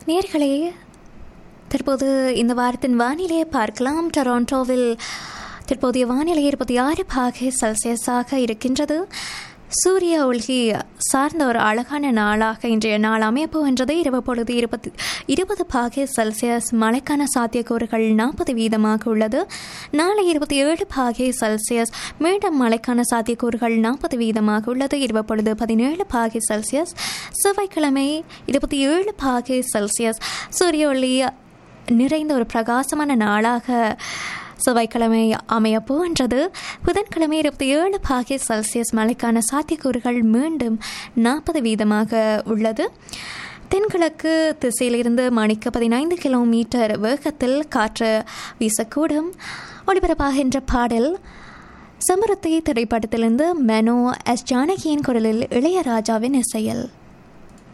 நேர்களே தற்போது இந்த வாரத்தின் வானிலையை பார்க்கலாம் டொராண்டோவில் தற்போதைய வானிலை இருபத்தி ஆறு பாகை செல்சியஸாக இருக்கின்றது சூரிய ஒளி சார்ந்த ஒரு அழகான நாளாக இன்றைய நாள் அமையப் போகின்றது இரவு பொழுது இருபத்தி இருபது பாகை செல்சியஸ் மழைக்கான சாத்தியக்கூறுகள் நாற்பது வீதமாக உள்ளது நாளை இருபத்தி ஏழு பாகை செல்சியஸ் மீண்டும் மழைக்கான சாத்தியக்கூறுகள் நாற்பது வீதமாக உள்ளது இரவு பொழுது பதினேழு பாகை செல்சியஸ் செவ்வாய்க்கிழமை இருபத்தி ஏழு பாகை செல்சியஸ் சூரிய ஒளி நிறைந்த ஒரு பிரகாசமான நாளாக செவ்வாய்க்கிழமை அமையப் போகின்றது புதன்கிழமை இருபத்தி ஏழு பாகை செல்சியஸ் மழைக்கான சாத்தியக்கூறுகள் மீண்டும் நாற்பது வீதமாக உள்ளது தென்கிழக்கு திசையிலிருந்து மணிக்கு பதினைந்து கிலோமீட்டர் வேகத்தில் காற்று வீசக்கூடும் ஒளிபரப்பாகின்ற பாடல் சமரத்தை திரைப்படத்திலிருந்து மெனோ எஸ் ஜானகியின் குரலில் இளையராஜாவின் இசையில்